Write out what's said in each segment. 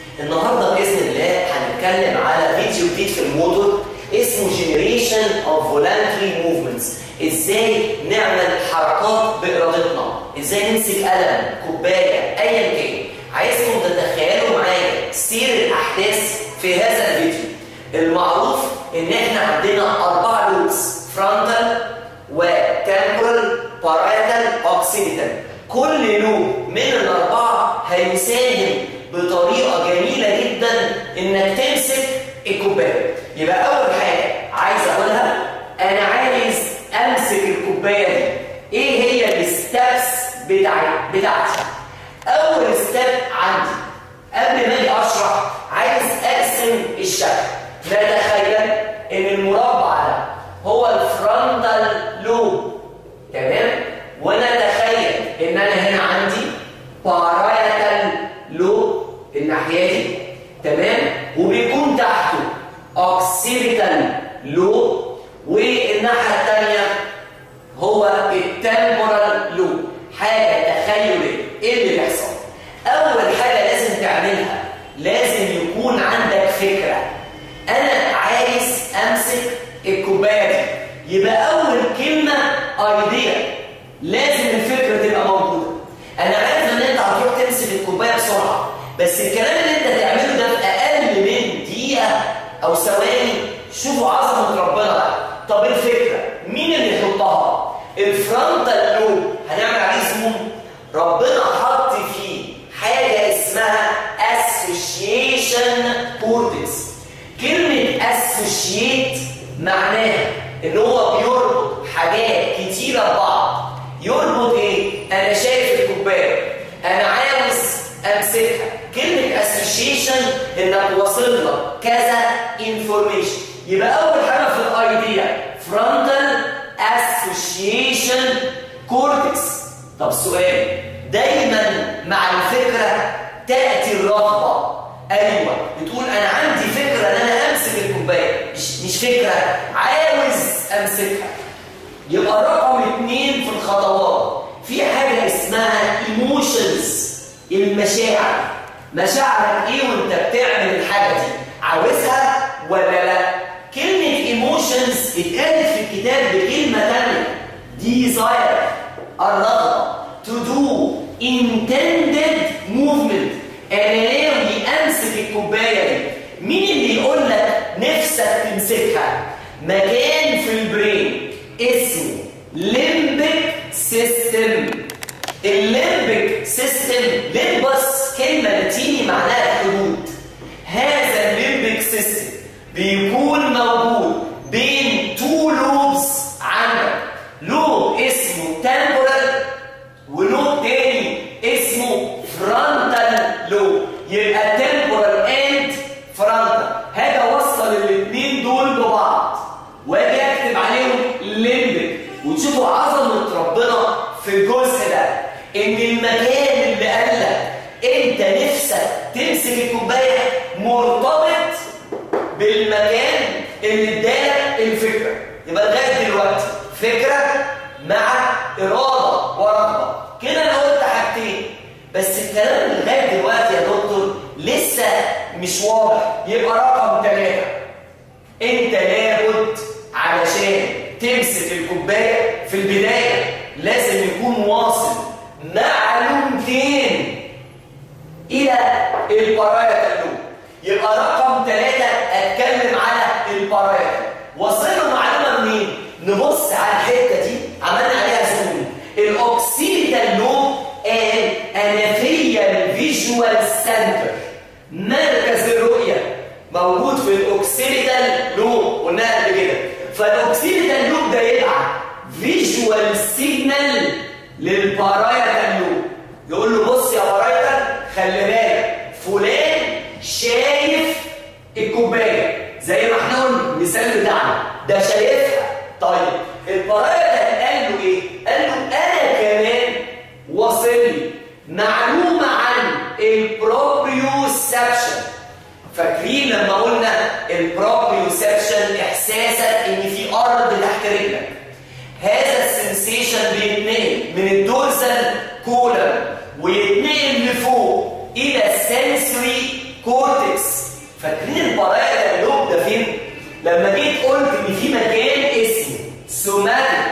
النهارده باذن الله هنتكلم على فيديو جديد في الموتور اسمه Generation of Voluntary Movements ازاي نعمل حركات بارادتنا ازاي نمسك قلم كوبايه ايا كان عايزكم تتخيلوا معايا سير الاحداث في هذا الفيديو المعروف ان احنا عندنا اربع لوبس فرونتال وتمبرال بارايتال اوكسيدنتال كل لوب من الاربعه هيساهم بطريقه جميله جدا انك تمسك الكوبايه يبقى اول حاجه عايز اقولها انا عايز امسك الكوبايه دي ايه هي الستبس بتاعي بتاعتي اول ستيب عندي قبل ما اجي اشرح عايز اقسم الشكل نتخيل ان المربع ده هو الفرونتال لوب تمام ونتخيل ان انا هنا عندي بارايتال لوب الناحيه دي تمام وبيكون تحته اوكسيبيتال لوب والناحيه الثانيه هو التمبورال لوب حاجه تخيليه ايه اللي بيحصل اول حاجه لازم تعملها لازم يكون عندك فكره انا عايز امسك الكوبايه دي يبقى اول كلمه ايديا لازم الفكره تبقى موجوده انا عارف ان انت هتروح تمسك الكوبايه بسرعه بس الكلام اللي انت تعمله ده في اقل من دقيقه او ثواني شوفوا عظمه ربنا بقى طب الفكره مين اللي يحطها الفرونتال لوب هنعمل عليه زوم ربنا حط فيه حاجه اسمها اسوشيشن كورتكس كلمه اسوشيت معناها ان هو بيربط حاجات كتيره ببعض يربط ايه انا شايف الكوبايه انا عاوز امسكها كلمه اسوشيشن انك واصل لك كذا انفورميشن يبقى اول حاجه في الايديا فرونتال اسوشيشن كورتكس طب سؤال دايما مع الفكره تاتي الرغبه ايوه بتقول انا عندي فكره ان انا امسك الكوبايه مش مش فكره عاوز امسكها يبقى رقم اثنين في الخطوات في حاجه اسمها ايموشنز المشاعر مشاعرك ايه وانت بتعمل الحاجه دي عاوزها ولا لا كلمه ايموشنز اتقالت في الكتاب بكلمه ثانيه desire الرغبه to do intended movement انا ناوي امسك الكوبايه دي مين اللي يقول لك نفسك تمسكها مكان في البرين اسمه ليمبك سيستم الليمبك سيستم ليمبس كلمه لاتيني معناها حدود هذا الليمبك سيستم بيكون موجود بين تو لوبس عندك لوب اسمه تمبورال ولوب تاني اسمه فرونتال لوب يبقى تمبورال اند فرونتال هاجي اوصل الاثنين دول ببعض واجي اكتب عليهم ليمبك وتشوفوا عظمه ربنا في الجزء ده ان المكان اللي قال لك انت نفسك تمسك الكوبايه مرتبط بالمكان اللي ادالك الفكره يبقى لغايه دلوقتي فكره مع اراده ورغبه كده انا قلت حاجتين بس الكلام لغايه دلوقتي يا دكتور لسه مش واضح يبقى رقم ثلاثه انت لابد علشان تمسك الكوبايه في البدايه لازم يكون واصل معلومتين الى البرايا اللوب يبقى رقم ثلاثة اتكلم على البرايا وصلنا معلومه منين نبص على الحته دي عملنا عليها زوم الاوكسيدال لوب قال انا فيا الفيجوال سنتر مركز الرؤيه موجود في الاوكسيدال لوب قلناها قبل كده فالاوكسيدال لوب ده يبعت فيجوال سيجنال للبارايتال لوب يقول له بص يا بارايتال خلي بالك فلان شايف الكوبايه زي ما احنا قلنا المثال بتاعنا ده شايفها طيب البارايتال قال له ايه قال له انا كمان واصل لي معلومه عن البروبريوسبشن فاكرين لما قلنا البروبريوسبشن احساسك ان في ارض تحت رجلك هذا السنسيشن بيتنقل من الدورسال كولم ويتنقل لفوق الى السنسوري كولم فاكرين البرايا اللوب ده فين لما جيت قلت ان في مكان اسمه سوماتيك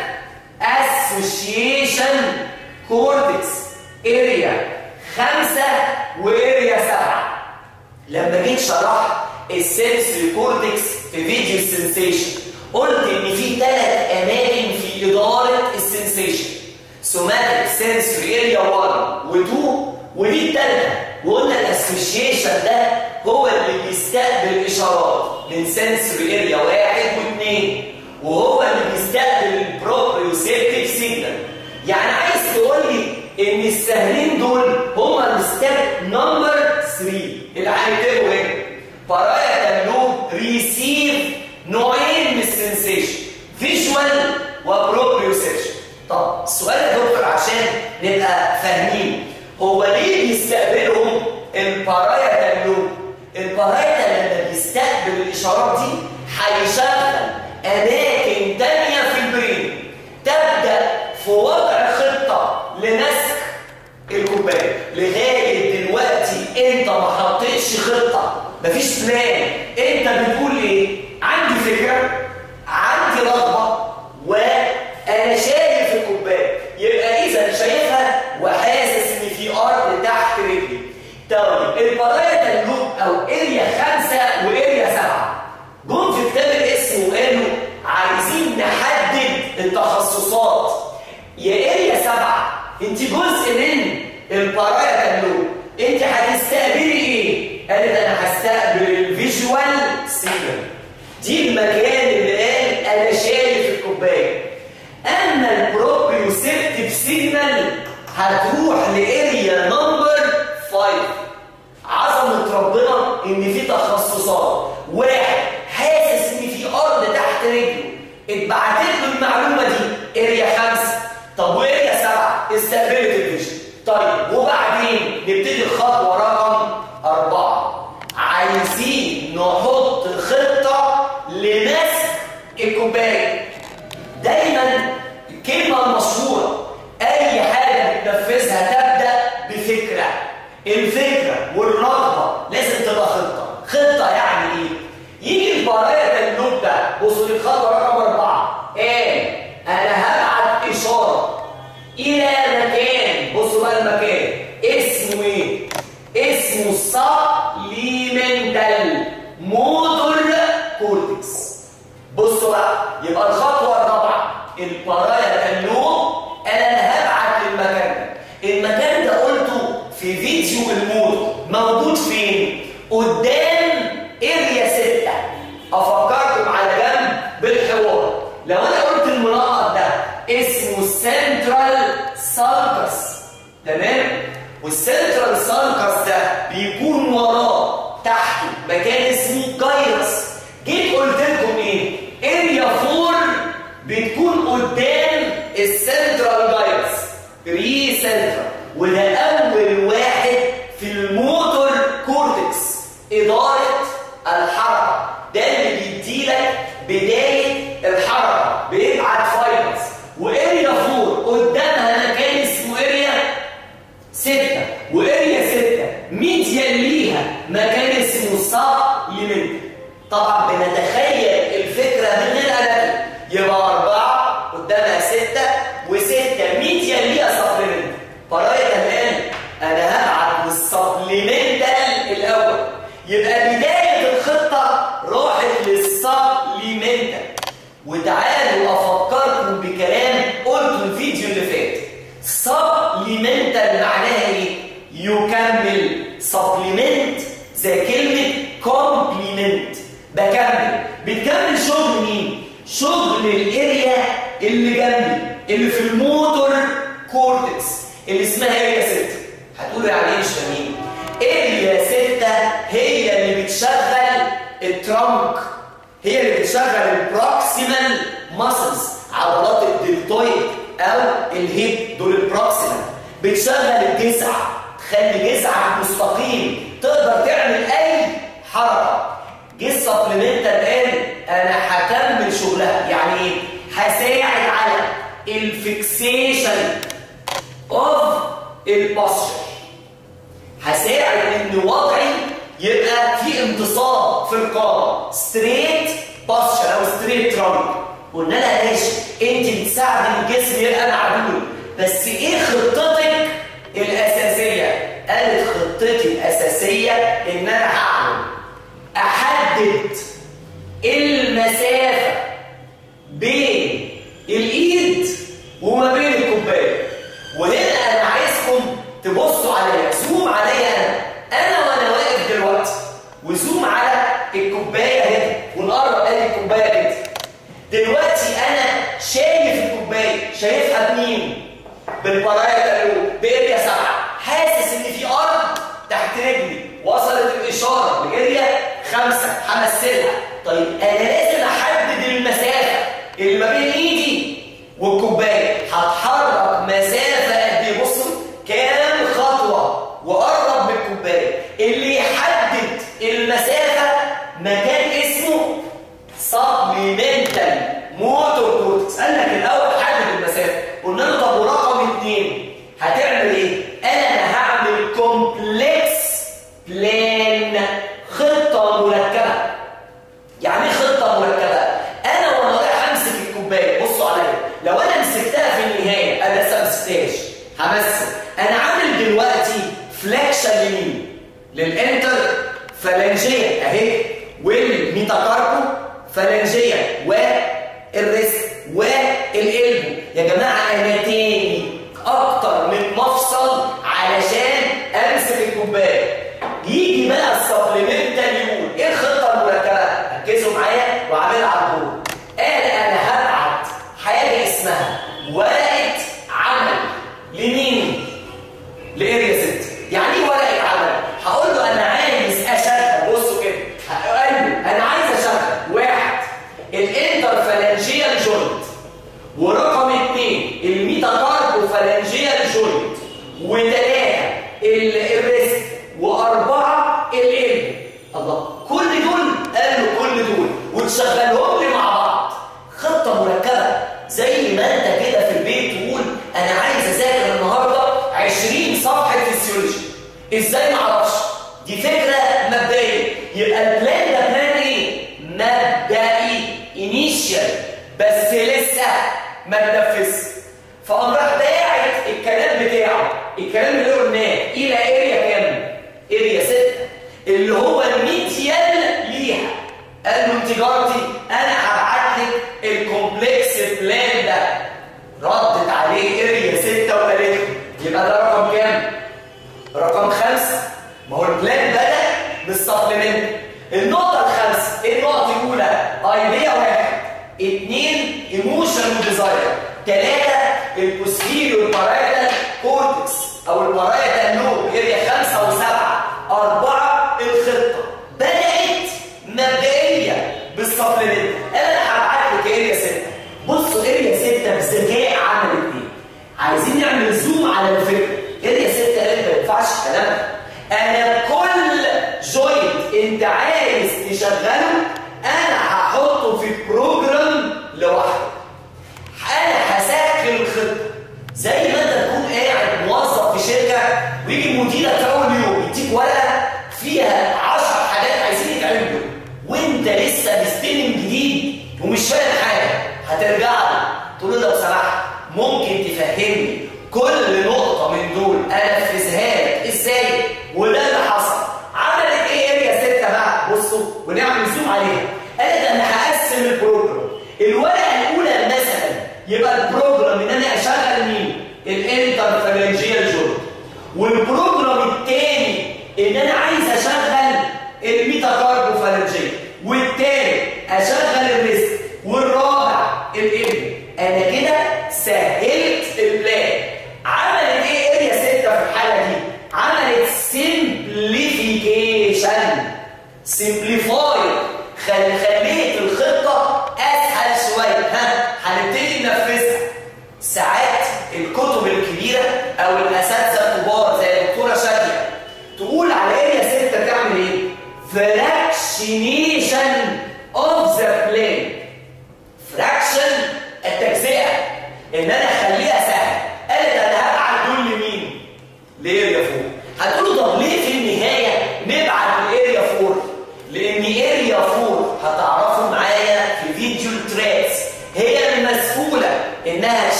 اسوشيشن كورتكس اريا خمسة واريا سبعة لما جيت شرحت السنسوري كورتكس في فيديو السنسيشن قلت ان في ثلاث اماكن في اداره السنسيشن سوماتيك سنسوري اريا 1 و2 ودي الثالثه وقلنا الاسوشيشن ده هو اللي بيستقبل اشارات من سنسوري اريا 1 و2 وهو اللي بيستقبل البروبريوسيبتيف سيجنال يعني عايز تقول لي ان السهلين دول هم الستيب نمبر 3 اللي هنكتبه هنا بارايا لوب ريسيف نوعين من السنسيشن فيجوال وبروبريوسيبشن طب السؤال يا دكتور عشان نبقى فاهمين هو ليه بيستقبلهم البارايا لوب البارايا لما بيستقبل الاشارات دي هيشغل اماكن تانية في البرين تبدا في وضع خطه لنسك الكوبايه لغايه دلوقتي انت ما حطيتش خطه مفيش بلان انت بتقول ايه عندي فكره عندي رغبه وانا شايف الكوبايه يبقى اذا شايفها وحاسس ان في ارض تحت رجلي طيب البرايا اللوب او اريا خمسة واريا سبعة جم في كتاب الاسم وقالوا عايزين نحدد التخصصات يا اريا سبعة انت جزء من البرايا اللوب انت هتستقبلي ايه قالت انا هستقبل الفيجوال سيجنال دي المكان اللي قال انا شايف الكوبايه اما البروبريوسيبتيف سيجنال هتروح لاريا نمبر 5 عظمه ربنا ان في تخصصات واحد حاسس ان في ارض تحت رجله اتبعتت له المعلومه دي اريا 5 طب واريا 7 استقبلت الفيجن طيب وبعدين نبتدي الخطوه رقم أربعة عايزين نحط خطة لنسك الكوباية دايما الكلمة المشهورة أي حاجة بتنفذها تبدأ بفكرة الفكرة والرغبة لازم تبقى خطة خطة يعني إيه؟ يجي البرايا اللوب ده بصوا للخطوة رقم أربعة إيه؟ أنا هبعت إشارة إلى مكان بصوا بقى المكان اسمه إيه؟ اسمه سابليمنتال موتور كورتكس بصوا بقى يبقى الخطوه الرابعه البرايا اللوب انا هبعت للمكان ده المكان ده قلته في فيديو الموتور موجود فين قدام اريا 6 افكركم على جنب بالحوار لو انا قلت المنقط ده اسمه السنترال سالكس تمام والسنترال سالكس ده بيكون وراه تحته مكان اسمه جايرس جيت قلت لكم ايه اريا 4 بتكون قدام السنترال جايرس ري سنترال وده اول واحد في الموتور كورتكس اداره الحركه ده اللي بيديلك بدايه الحركه بيبعت فايبرز واريا 4 قدامها مكان اسمه اريا 6 واريا 6 ميديا ليها مكان اسمه سابليمنت طبعا بنتخيل الفكره من غير اداه يبقى اربعه قدامها 6 و6 ميديا ليها سابليمنت فرايت الان انا هبعت للسابليمنتال الاول يبقى بدايه الخطه راحت للسابليمنتال وتعالوا افكركم بكلام قلته الفيديو اللي فات سبليمنتال معناها ايه يكمل سبليمنت زي كلمه كومبليمنت بكمل بتكمل شغل مين شغل الاريا اللي جنبي اللي في الموتور كورتكس اللي اسمها اريا 6 هتقولوا يعني ايه مش فاهمين اريا 6 هي اللي بتشغل الترانك هي اللي بتشغل البروكسيمال ماسلز عضلات الدلتويد او الهيب دول البروكسيمال بتشغل الجذع تخلي جذعك مستقيم تقدر تعمل اي حركه جه السبلمنتال قال انا هكمل شغلها يعني ايه هساعد على الفيكسيشن اوف البوستشر هساعد ان وضعي يبقى في انتصاب في القامه ستريت باسشر او ستريت ترانك قلنا لها ماشي انت بتساعد الجسم يبقى معدول بس ايه خطتك الاساسيه قالت خطتي الاساسيه ان انا هعمل احدد المسافه بين الايد وما بين الكوبايه وهنا انا عايزكم تبصوا عليا زوم عليا انا انا وانا واقف دلوقتي وزوم على الكوبايه هنا ونقرب ادي الكوبايه كده دلوقتي انا شايف الكوبايه شايفها بمين بالبرايا اللي باريا سبعه حاسس ان في ارض تحت رجلي وصلت الاشاره لاريا خمسه همثلها طيب انا لازم احدد المسافه اللي ما بين ايدي والكوبايه هتحرك مسافه قد ايه بصوا كام خطوه وقرب من الكوبايه اللي يحدد المسافه مكان اسمه سبليمنتال موتور كورتكس قال لك الاول حدد المسافه قلنا له طب ورقم اثنين هتعمل ايه؟ قال انا هعمل كومبلكس بلان خطه مركبه يعني ايه خطه مركبه؟ انا وانا رايح امسك الكوبايه بصوا عليا لو انا مسكتها في النهايه انا لسه ما مسكتهاش همثل انا عامل دلوقتي فليكشن لمين؟ للانتر فالنجيه اهي والميتاكاربو فالنجيه والريست والقلبو يا جماعه انا تاني اكتر من مفصل علشان امسك الكوبايه يجي بقى السبلمنتال يقول ايه الخطه المركبه ركزوا معايا واعملها على البورد قال انا هبعت حاجه اسمها ورقه عمل لمين لاريا 6 يعني ايه ورقه عمل هقول له انا عايز اشغل بصوا كده هقول له انا عايز اشغل واحد الانترفالنجيال جوينت ورقم اثنين الميتاكاربو فالنجيال جوينت وثلاثه الريست واربعه القلب الله كل دول قال له كل دول وتشغلهم لي مع بعض خطه مركبه زي ما انت كده في البيت تقول انا عايز اذاكر النهارده 20 صفحه فيسيولوجي ازاي ما اعرفش دي فكره مبدئيه يبقى البلان ده بلان ايه مبدئي انيشال بس لسه ما اتنفذش فقام راح باعت الكلام بتاعه الكلام اللي قلناه الى اريا كام اريا 6 اللي هو الميديال ليها قال له انت جارتي انا هبعت لك الكومبلكس بلان ده ردت عليه اريا 6 وقالت له يبقى ده رقم كام رقم خمسة ما هو البلان بدأ بالسبلمنت النقطة الخامسة ايه النقطة الأولى؟ ايديا واحد اثنين ايموشن وديزاير ثلاثة البوستيريور بارايتال كورتكس أو البارايتال لوب اريا خمسة وسبعة أربعة الخطة بدأت مبدئيا بالسبلمنت أنا هبعت لك اريا ستة بصوا اريا ستة بذكاء عملت ايه؟ عايزين نعمل زوم على الفكرة اريا 6 قالت ما ينفعش الكلام ده انا كل جوينت انت عايز تشغله انا هحطه في بروجرام لوحده انا هسجل الخطه زي ما انت تكون قاعد موظف في شركه ويجي مديرك في اول يوم يديك ورقه فيها 10 حاجات عايزين يتعملوا وانت لسه مستلم جديد ومش فاهم حاجه هترجع له تقول له لو سمحت ممكن تفهمني كل نقطة من دول أنفذها لك إزاي وده اللي حصل عملت إيه اريا 6 بقى بصوا ونعمل زوم عليها قالت أنا هقسم البروجرام الورقة الأولى مثلا يبقى البروجرام إن أنا أشغل مين؟ الانترفالنجيال جوينت والبروجرام الثاني إن أنا عايز أشغل الميتاكاربوفالنجيال والثاني أشغل الريست والرابع الابن أنا كده سهلت البلان عملت ايه اريا 6 في الحاله دي عملت سمبليفيكيشن سمبليفاي خل خليت الخطه اسهل شويه ها هنبتدي ننفذها ساعات الكتب الكبيره او الاساتذه الكبار زي الدكتوره شاديه تقول على اريا 6 تعمل ايه فراكشنيشن اوف ذا بلان فراكشن التجزئه ان انا اخليها سهله قالت انا هبعت دول لمين لاريا فوق هتقولوا طب ليه في النهايه نبعت لاريا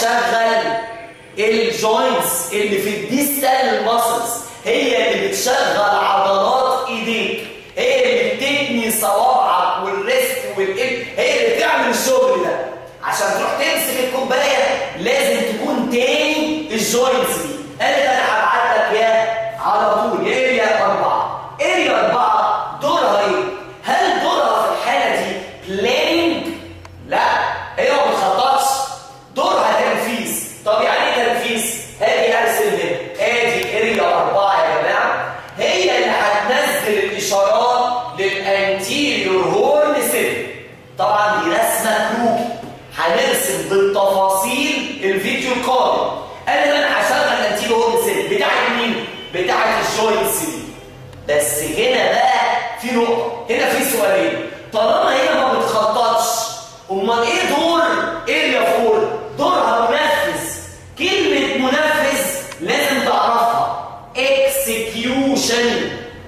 هتشغل الجوينتس اللي في الديستال ماسلز هي اللي بتشغل عضلات ايديك هي اللي بتبني صوابعك والريست والإب هي اللي بتعمل الشغل ده عشان تروح تمسك الكوبايه لازم تكون تاني الجوينتس دي قالت انا هبعت لك يا على طول يا اريا اربعه اريا اربعه دورها ايه؟ هل دورها في الحاله دي بلاننج؟ لا هي ما بتخططش دورها تنفيذ طب يعني ايه تنفيذ؟ ادي ارسم هنا ادي اريا اربعه يا جماعه هي اللي هتنزل الاشارات للانتيريور هورن سيل طبعا دي رسمه كروكي هنرسم بالتفاصيل الفيديو القادم انا انا هشغل الانتيريور هورن سيل بتاعت مين؟ بتاعت الجوينتس دي بس هنا بقى في نقطه هنا في سؤالين طالما هي ما بتخططش امال ايه دور اريا فور دورها منفذ كلمه منفذ لازم تعرفها اكسكيوشن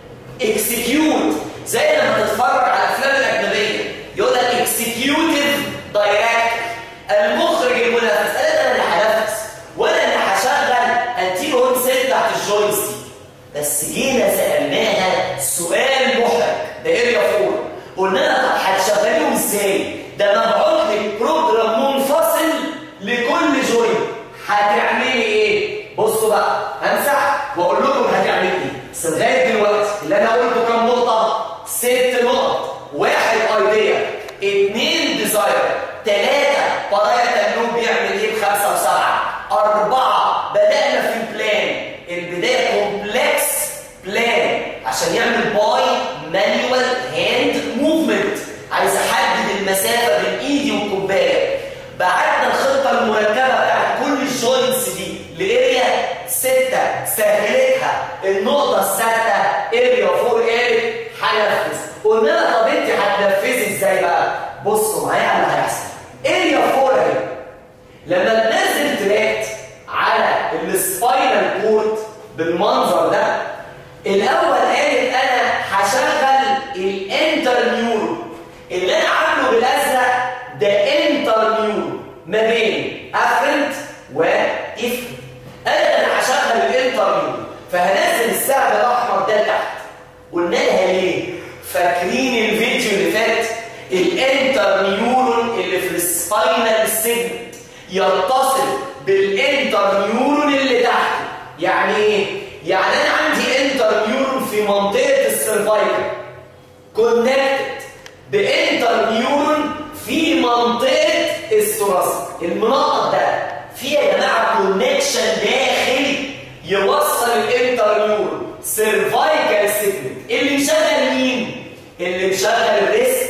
اكسكيوت زي لما تتفرج على الافلام الاجنبيه يقول لك اكسكيوتيف دايركتور المخرج المنفذ انا اللي هنفذ وانا اللي هشغل انتيرو هون سيل تحت الجوينتس دي بس جينا سالناها سؤال محرج ده اريا فور قلنا لها طب هتشغليهم ازاي؟ ده مبعوث لك بروجرام منفصل لكل جوينت هتعملي ايه؟ بصوا بقى همسح واقول لكم هتعملي ايه بس لغايه دلوقتي اللي انا قلته كام نقطه؟ ست نقط واحد ايديا اثنين ديزاير ثلاثه برايا تنوب بيعمل ايه بخمسه وسبعه اربعه بدانا في البلان البدايه كومبلكس بلان عشان يعمل باي مانيوال هاند موفمنت عايز احدد المسافه بين ايدي والكوبايه بعتنا الخطه المركبه بتاعت كل الجوينتس دي لاريا 6 سهلتها النقطه السادسه اريا فور اريا هنفذ قلنا لها طب انت هتنفذي ازاي بقى بصوا معايا على اللي هيحصل اريا فور اهي لما تنزل تراكت على السباينال كورد بالمنظر ده الاول قالت انا هشغل الانتر نيورو اللي انا عامله بالازرق ده انتر نيورو ما بين افرنت وافرنت قالت انا هشغل الانتر نيورو فهنزل السهم الاحمر ده تحت قلنا لها ليه فاكرين الفيديو اللي فات الانتر نيورون اللي في السباينال سيجمنت يتصل بالانتر نيورون اللي تحت يعني ايه يعني انا عندي انتر نيورون في منطقه السيرفايكل كونكتد بانتر نيورون في منطقه الثوراسيك المنطقه ده في يا جماعه كونكشن داخلي يوصل الانتر نيورون سيرفايكال سيجمنت اللي مشغل مين اللي مشغل الريست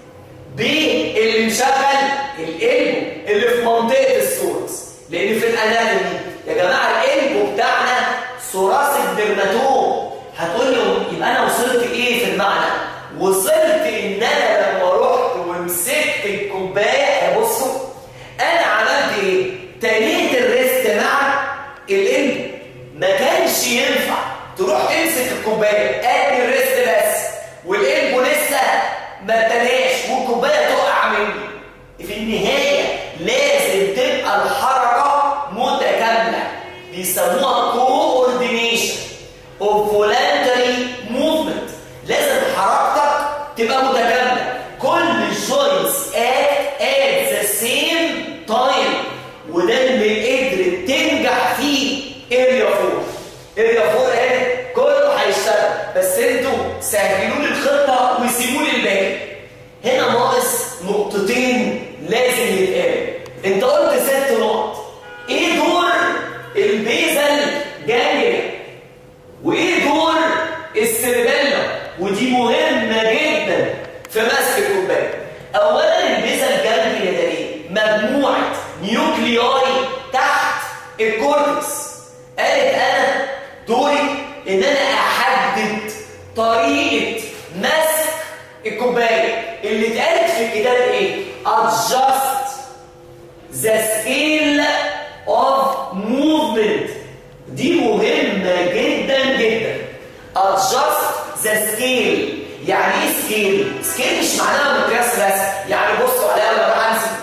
بي اللي مشغل القلب اللي في منطقه السورس لان في الاناتومي يا جماعه القلب بتاعنا ثوراسيك ديرماتوم هتقول لي يبقى انا وصلت ايه في المعنى وصلت ان انا لما رحت ومسكت الكوبايه بصوا انا عملت ايه تنيت الريست مع القلب ما كانش ينفع تروح تمسك الكوبايه ادي الريست بس والقلب لسه ما تناش والكوبايه تقع مني في النهايه لازم تبقى الحركه متكامله بيسموها كوردينيشن اوف فولنتري موفمنت لازم حركتك تبقى متكامله كل الجوينتس ات ات ذا سيم تايم وده اللي قدرت تنجح فيه اريا 4 اريا 4 اهي كله هيشتغل بس انتوا سهلوا لي الخطه وسيبوا لي الباقي هنا ناقص نقطتين لازم يتقالوا انت قلت ست نقط ايه دور البيزل جانجليا وايه دور السيربيلا ودي مهمه جدا في مسك الكوبايه اولا البيزل جانجليا ده ايه مجموعه نيوكلياي تحت الكورتكس قالت انا دوري ان انا احدد طريقه مسك الكوبايه اللي اتقالت في الكتاب ايه adjust the scale of movement دي مهمة جدا جدا adjust the scale يعني ايه سكيل؟ سكيل مش معناها مقياس رسم يعني بصوا عليها لما اروح امسك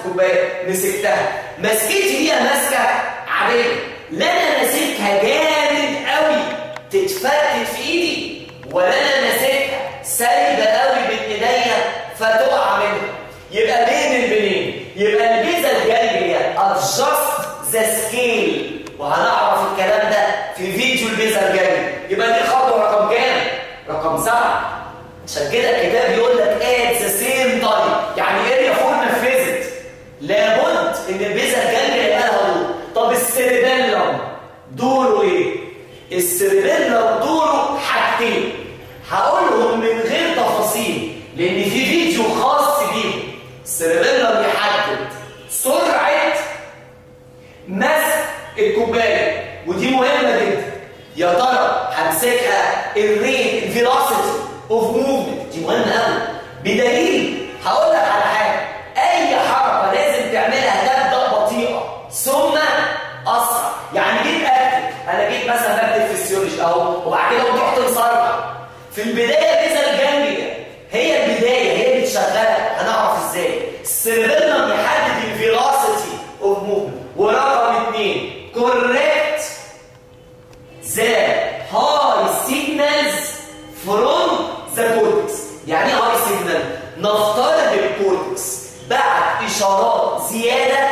الكوبايه مسكتها مسكتي ليها ماسكه عاديه لا انا ماسكها جامد قوي تتفتت في ايدي ولا انا ماسكها سايبه قوي بين ايديا فتقع منها يبقى بين البنين يبقى البيزا الجانبيه adjust ذا سكيل وهنعرف الكلام ده في فيديو البيزا الجانبي يبقى دي خطوه رقم كام؟ رقم سبعه عشان كده الكتاب يقول لك at the same time يعني اريا فور نفذت لابد ان البيزا الجانبي يبقى لها دور طب السيربيلم دوره ايه؟ السيربيلم دوره حاجتين هقولهم من غير تفاصيل لان في فيديو خاص بيهم السيربيلم يحدد سرعه مسك الكوبايه ودي مهمه جدا يا ترى همسكها الريت الفيلوسيتي اوف موفمنت دي مهمه قوي بدليل هقول لك على حاجه اي حركه لازم تعملها تبدا بطيئه ثم اسرع يعني جيت اكتب انا جيت مثلا بكتب فيسيولوجي اهو وبعد كده قمت رحت مسرع في البدايه بيزا الجانبيه هي البدايه هي اللي تشغلها هنعرف ازاي السيربيلم يحدد الفيلوسيتي اوف موفمنت ورقم اثنين كوريكت ذا هاي سيجنالز فروم ذا كورتكس يعني ايه هاي سيجنال نفترض الكورتكس بعت اشارات زياده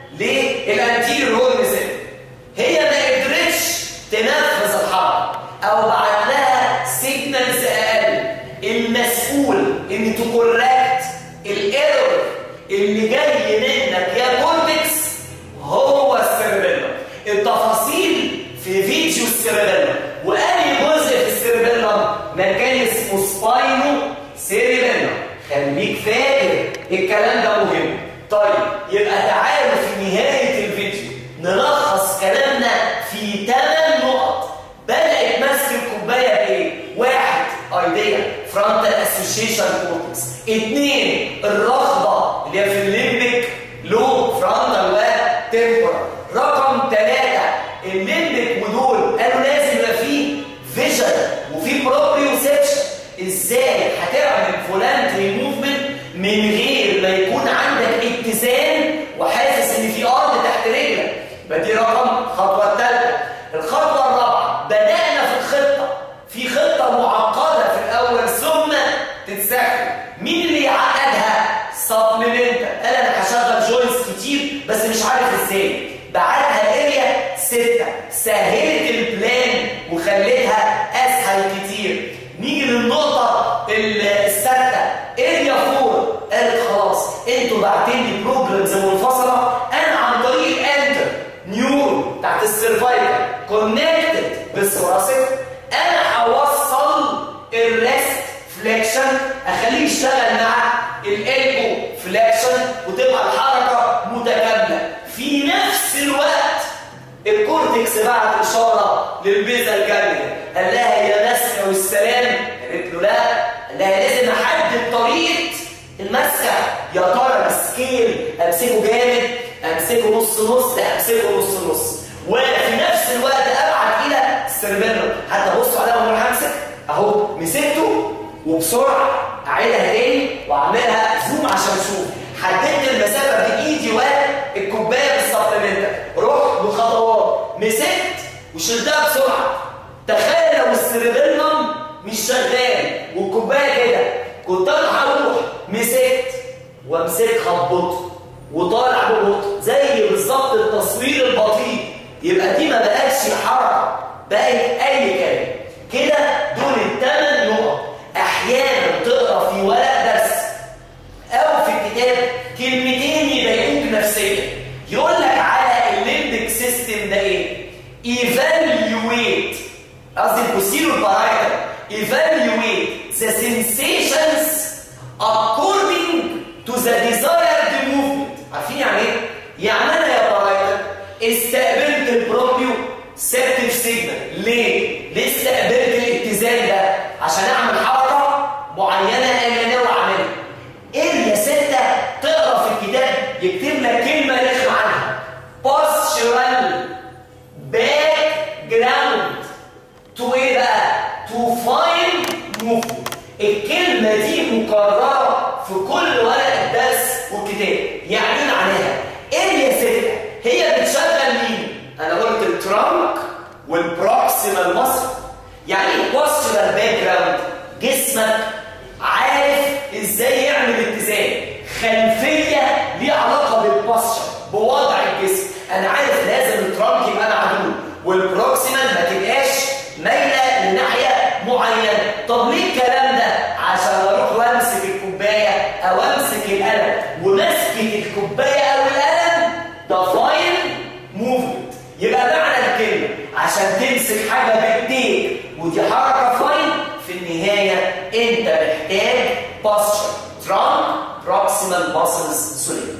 للانتيريور هورن سيل هي ما قدرتش تنفذ الحركه او بعت لها سيجنالز اقل المسؤول ان تكوركت الايرور اللي جاي منك يا كورتكس هو السيربيلم التفاصيل في فيديو السيربيلم واي جزء في السيربيلم مكان اسمه سباينو سيربيلم خليك فاكر الكلام ده مهم طيب يبقى تعالوا في نهايه الفيديو نلخص كلامنا في 8 نقط بدات مسك الكوبايه بايه واحد ايديا فرونتال اسوشيشن كورتكس اثنين الرغبه اللي هي في الليمبك لو فرونتال وتمبرال رقم ثلاثة الليمبك ودول قالوا لازم يبقى فيه فيجن وفيه بروبريوسبشن ازاي هتعمل فولانتري موفمنت من غير ما يكون عندك اتزان وحاسس ان في ارض تحت رجلك يبقى دي رقم الخطوه الثالثه الخطوه الرابعه بدانا في الخطه في خطه معقده في الاول ثم تتسكر مين اللي يعقدها سبلمنت قال انا هشغل جوينتس كتير بس مش عارف ازاي بعتها اريا 6 سهلت البلان وخليتها اسهل كتير نيجي للنقطه السادسه اريا 4 قالت خلاص انتوا باعتين لي بروجرامز منفصله انا عن طريق انتر نيورون تحت السيرفايكل كونكتد بالثوراسيك انا هوصل الريست فليكشن اخليه يشتغل مع الالبو فليكشن وتبقى الحركه متكامله في نفس الوقت الكورتكس بعت اشاره للبيزا الجانبيه قال لها يا مسكه والسلام قالت له لا قال لها لازم احدد طريقه المسكه يا ترى السكيل امسكه جامد امسكه نص نص امسكه نص نص وفي نفس الوقت ابعت الى السيربيلم حتى بصوا عليها وانا همسك اهو مسكته وبسرعه اعيدها تاني واعملها زوم عشان اشوف حددت المسافه بايدي والكوبايه بالسبلمنت رحت بخطوات مسكت وشلتها بسرعه تخيل لو السيربيلم مش شغال والكوبايه كده كنت انا هروح مسكت وامسكها ببطء وطالع ببطء زي بالظبط التصوير البطيء يبقى دي ما بقتش حركه بقت اي كلام كده دول الثمان نقط احيانا تقرا في ورق درس او في الكتاب كلمتين يضايقوك نفسيا يقول لك على الليمبك سيستم ده ايه ايفالويت قصدي البوسيرو البارايتال ايفالويت ذا sensations according to the desired movement عارفين يعني ايه يعني انا يا بارايتال استقبلت البروبيو سيبتيف سيجنال ليه ليه استقبلت الاتزان ده عشان اعمل حركه معينه انا ناوي اعملها اريا ستة تقرا في الكتاب يكتب لك كلمه رخمه عنها postural background to ايه بقى to find movement الكلمه دي مكرره في كل ورقه درس والكتاب يعني ايه معناها اريا 6 هي بتشغل مين انا قلت الترانك والبروكسيمال مصر يعني ايه بوسترال باك جراوند جسمك عارف ازاي يعمل اتزان خلفيه ليها علاقه بالبوستشر بوضع الجسم انا عارف لازم الترانك يبقى معدول والبروكسيمال ما تبقاش مايله لناحيه معينه طب ليه الكلام ده عشان اروح وامسك الكوبايه او امسك القلم ومسكه الكوبايه او القلم ده فاين موفمنت يبقى معنى الكلمه عشان تمسك حاجه بايديك ودي حركه فاين في النهايه انت محتاج بوستشر ترانك بروكسيمال ماسلز سوليد